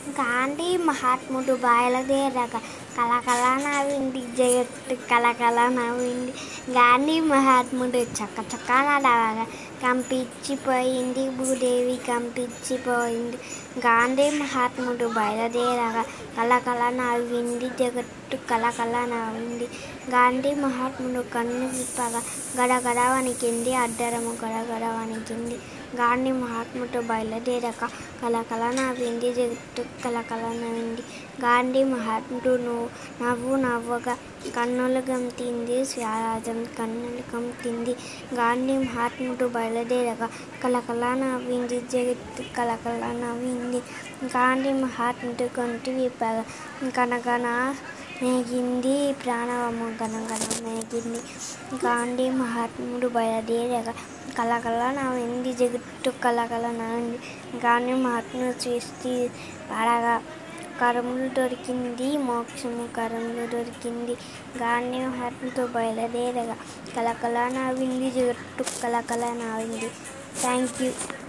గాంధీ మహాత్ముడు బయలుదేరగా కలకల నవ్వింది జగత్తు కలకల నవ్వింది గాంధీ మహాత్ముడు చక్క చక్క నడవగా కంపించిపోయింది భూదేవి కంపించిపోయింది గాంధీ మహాత్ముడు బయలుదేరగా కలకల నవ్వింది జగత్తు కలకల నవ్వింది గాంధీ మహాత్ముడు కన్ను విప్పగా గడగడ వణికింది అడ్డరము గడగడ వణికింది గాంధీ మహాత్ముడు బయలుదేరక కలకల నవ్వింది జగత్తు కలకల నవ్వింది గాంధీ మహాత్ముడు నువ్వు నవ్వు నవ్వగా కన్నులు గంతింది స్వరాజం కన్నులు గంతింది గాంధీ మహాత్ముడు బయలుదేరగా కలకల నవ్వింది జగత్తు కలకల నవ్వింది గాంధీ మహాత్ముడు గొంతు విప్పగా కనగన మేగింది ప్రాణవము గనగన మేగింది గాంధీ మహాత్ముడు బయలుదేరగా కలకల నవ్వింది జగత్తు కలకల నవ్వింది గాంధీ మహాత్ముడు సృష్టి పడగా కరములు దొరికింది మోక్షము కరములు దొరికింది గాంధీ మహాత్ముతో బయలుదేరగా కలకల నవ్వింది జగత్తు కలకల నవ్వింది థ్యాంక్ యూ